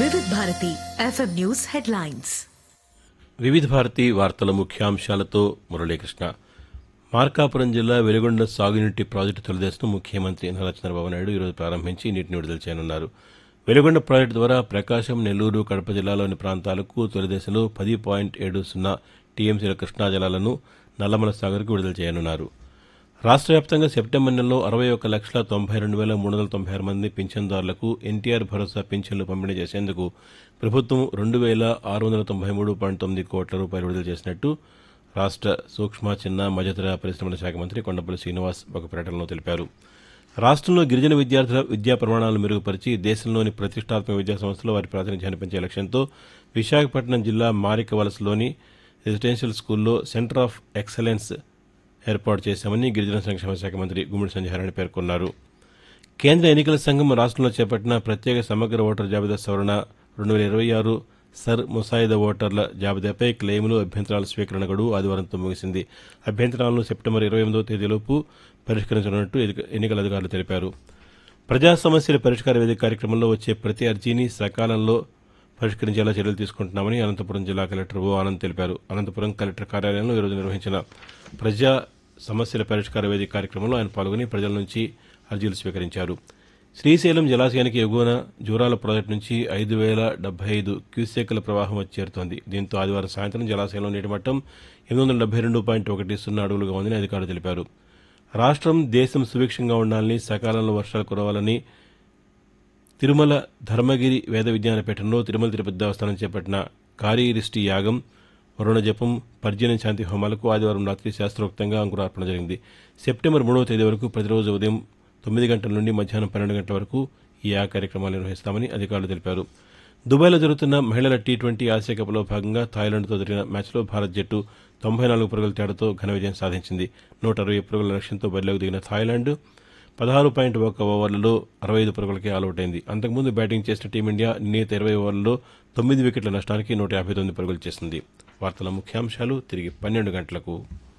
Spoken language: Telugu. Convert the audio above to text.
వివిధ భారతి ఎఫ్ఎం న్యూస్ హెడ్లైన్స్ వివిధ భారతి వార్తల ముఖ్యాంశాలతో మురళీకృష్ణ మార్కాపురం జిల్లా వెలుగొండ సాగునీటి ప్రాజెక్టు తొలిదశను ముఖ్యమంత్రి నారా చంద్రబాబు నాయుడు ఈరోజు ప్రారంభించి నీటిని విడుదల చేయనున్నారు వెలుగొండ ప్రాజెక్టు ద్వారా ప్రకాశం నెల్లూరు కడప జిల్లాలోని ప్రాంతాలకు తొలిదశలో పది పాయింట్ ఏడు సున్నా టీఎంసీల కృష్ణా జలాలను నల్లమల సాగర్కు విడుదల చేయనున్నారు రాష్ట్ర వ్యాప్తంగా సెప్టెంబర్ నెలలో అరవై ఒక్క లక్షల తొంభై రెండు వేల మూడు వందల తొంభై ఆరు మంది పింఛన్దారులకు ఎన్టీఆర్ భరోసా పింఛన్లు పంపిణీ చేసేందుకు ప్రభుత్వం రెండు వేల ఆరు వందల తొంభై మూడు పాయింట్ తొమ్మిది కోట్ల రూపాయలు విడుదల చేసినట్టు రాష్ట్ర సూక్ష్మ చిన్న మధ్యతర పరిశ్రమల శాఖ మంత్రి కొండపల్లి శ్రీనివాస్ ఒక ప్రకటనలో తెలిపారు రాష్ట్రంలో గిరిజన విద్యార్థుల విద్యా ప్రమాణాలను మెరుగుపరిచి దేశంలోని ప్రతిష్టాత్మక విద్యా సంస్థలు వారి ప్రాతినిధ్యాన్ని పెంచే లక్ష్యంతో విశాఖపట్నం జిల్లా మారిక వలసలోని రెసిడెన్షియల్ స్కూల్లో సెంటర్ ఆఫ్ ఎక్సలెన్స్ ఏర్పాటు చేశామని గిరిజన సంక్షేమ శాఖ మంత్రి గుమ్మడి సంజయనారాయణ పేర్కొన్నారు కేంద్ర ఎన్నికల సంఘం రాష్ట్రంలో చేపట్టిన ప్రత్యేక సమగ్ర ఓటర్ జాబితా సవరణ రెండు వేల ఇరవై ఆరు సర్ ముసాయిదా ఓటర్ల జాబితాపై క్లెయిములు అభ్యంతరాల స్వీకరణ గడువు ఆదివారంతో ముగిసింది అభ్యంతరాలను సెప్టెంబర్ ఇరవై ఎనిమిదో తేదీలోపు పరిష్కరించనున్నట్టు ఎన్నిక- ఎన్నికల అధికారులు తెలిపారు ప్రజా సమస్యల పరిష్కార వేదిక కార్యక్రమంలో వచ్చే ప్రతి అర్జీని సకాలంలో పరిష్కరించేలా చర్యలు తీసుకుంటున్నామని అనంతపురం జిల్లా కలెక్టర్ ఓ ఆనంద్ తెలిపారు అనంతపురం కలెక్టర్ కార్యాలయంలో ఈరోజు నిర్వహించిన ప్రజా సమస్యల పరిష్కార వేదిక కార్యక్రమంలో ఆయన పాల్గొని ప్రజల నుంచి అర్జీలు స్వీకరించారు శ్రీశైలం జలాశయానికి ఎగువన జూరాల ప్రాజెక్టు నుంచి ఐదు వేల డెబ్బై ఐదు క్యూసెక్ల ప్రవాహం వచ్చి చేరుతోంది దీంతో ఆదివారం సాయంత్రం జలాశయంలో నీటి మట్టం ఎనిమిది వందల డెబ్బై రెండు పాయింట్ ఒకటి సున్నా అడుగులుగా ఉందని అధికారులు తెలిపారు రాష్ట్రం దేశం సుభిక్షంగా ఉండాలని సకాలంలో వర్షాలు కురవాలని తిరుమల ధర్మగిరి వేద విజ్ఞాన పీఠంలో తిరుమల తిరుపతి దేవస్థానం చేపట్టిన కార్యరిష్టి యాగం వరుణ జపం పర్జన్య శాంతి హోమాలకు ఆదివారం రాత్రి శాస్త్రోక్తంగా అంకురార్పణ జరిగింది సెప్టెంబర్ మూడవ తేదీ వరకు ప్రతిరోజు ఉదయం తొమ్మిది గంటల నుండి మధ్యాహ్నం పన్నెండు గంటల వరకు ఈ యాగ కార్యక్రమాలు నిర్వహిస్తామని అధికారులు తెలిపారు దుబాయ్లో జరుగుతున్న మహిళల టీ ట్వంటీ ఆసియా కప్లో భాగంగా థాయిలాండ్తో జరిగిన మ్యాచ్లో భారత్ జట్టు తొంభై నాలుగు పరుగుల తేడాతో ఘన విజయం సాధించింది నూట అరవై పరుగుల లక్ష్యంతో బరిలోకి దిగిన థాయిలాండ్ పదహారు పాయింట్ ఒక ఓవర్లలో అరవై ఐదు పరుగులకే ఆల్అవుట్ అయింది అంతకుముందు బ్యాటింగ్ చేసిన టీమిండియా నిర్ణీత ఇరవై ఓవర్లలో తొమ్మిది వికెట్ల నష్టానికి నూట యాభై తొమ్మిది పరుగులు చేసింది వార్తల ముఖ్యాంశాలు తిరిగి పన్నెండు గంటలకు